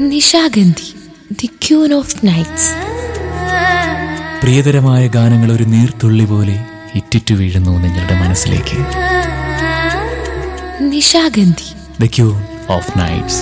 Nishagandhi the queen of nights പ്രിയതരമായ ഗാനങ്ങൾ ഒരു നീർത്തുള്ളി പോലെ ഇറ്റിറ്റു വീഴുന്നു നിങ്ങളുടെ മനസ്സിലേക്ക് Nishagandhi the queen of nights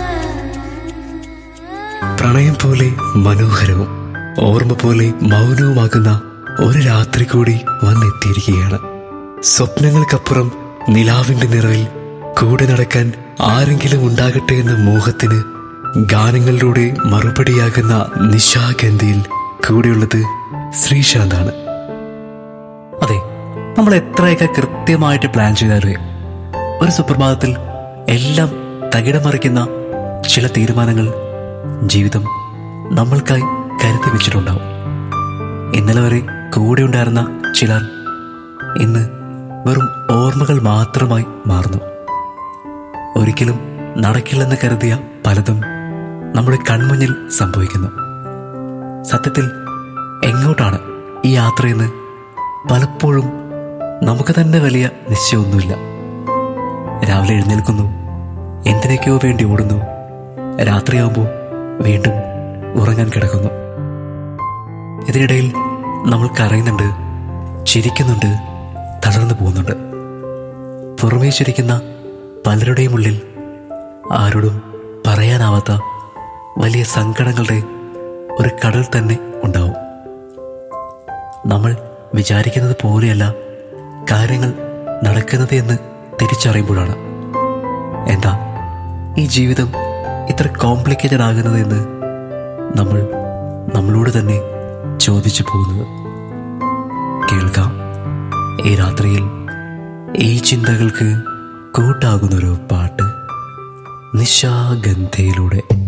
പ്രണയം പോലെ മനോഹരവും ഓർമ്മ പോലെ മൗനവുമാകുന്ന ഒരു രാത്രി കൂടി വന്നെത്തിയിരിക്കുകയാണ് സ്വപ്നങ്ങൾക്കപ്പുറം നിലാവിന്റെ നിറവിൽ കൂടെ നടക്കാൻ ആരെങ്കിലും ഉണ്ടാകട്ടെ എന്ന മോഹത്തിന് ഗാനങ്ങളിലൂടെ മറുപടിയാകുന്ന നിശാഗന്ധിയിൽ കൂടെയുള്ളത് ശ്രീശാന്താണ് അതെ നമ്മൾ എത്രയൊക്കെ കൃത്യമായിട്ട് പ്ലാൻ ചെയ്താലും ഒരു സുപ്രഭാതത്തിൽ എല്ലാം തകിടം മറിക്കുന്ന ചില തീരുമാനങ്ങൾ ജീവിതം നമ്മൾക്കായി കരുതി വെച്ചിട്ടുണ്ടാവും ഇന്നലെ വരെ കൂടെ ഉണ്ടായിരുന്ന ചിലർ ഇന്ന് വെറും ഓർമ്മകൾ മാത്രമായി മാറുന്നു ഒരിക്കലും നടക്കില്ലെന്ന് കരുതിയ പലതും നമ്മുടെ കൺമുന്നിൽ സംഭവിക്കുന്നു സത്യത്തിൽ എങ്ങോട്ടാണ് ഈ യാത്രയെന്ന് പലപ്പോഴും നമുക്ക് തന്നെ വലിയ നിശ്ചയമൊന്നുമില്ല രാവിലെ എഴുന്നേൽക്കുന്നു എന്തിനൊക്കെയോ വേണ്ടി ഓടുന്നു രാത്രിയാവുമ്പോൾ വീണ്ടും ഉറങ്ങാൻ കിടക്കുന്നു ഇതിനിടയിൽ നമ്മൾ കരയുന്നുണ്ട് ചിരിക്കുന്നുണ്ട് തളർന്നു പോകുന്നുണ്ട് പുറമേ ചിരിക്കുന്ന പലരുടെയും ഉള്ളിൽ ആരോടും പറയാനാവാത്ത വലിയ സങ്കടങ്ങളുടെ ഒരു കടൽ തന്നെ ഉണ്ടാവും നമ്മൾ വിചാരിക്കുന്നത് പോലെയല്ല കാര്യങ്ങൾ നടക്കുന്നത് എന്ന് തിരിച്ചറിയുമ്പോഴാണ് എന്താ ഈ ജീവിതം ഇത്ര കോംപ്ലിക്കേറ്റഡ് ആകുന്നത് എന്ന് നമ്മൾ നമ്മളോട് തന്നെ ചോദിച്ചു പോകുന്നത് കേൾക്കാം ഈ രാത്രിയിൽ ഈ ചിന്തകൾക്ക് കൂട്ടാകുന്നൊരു പാട്ട് നിശാഗന്ധയിലൂടെ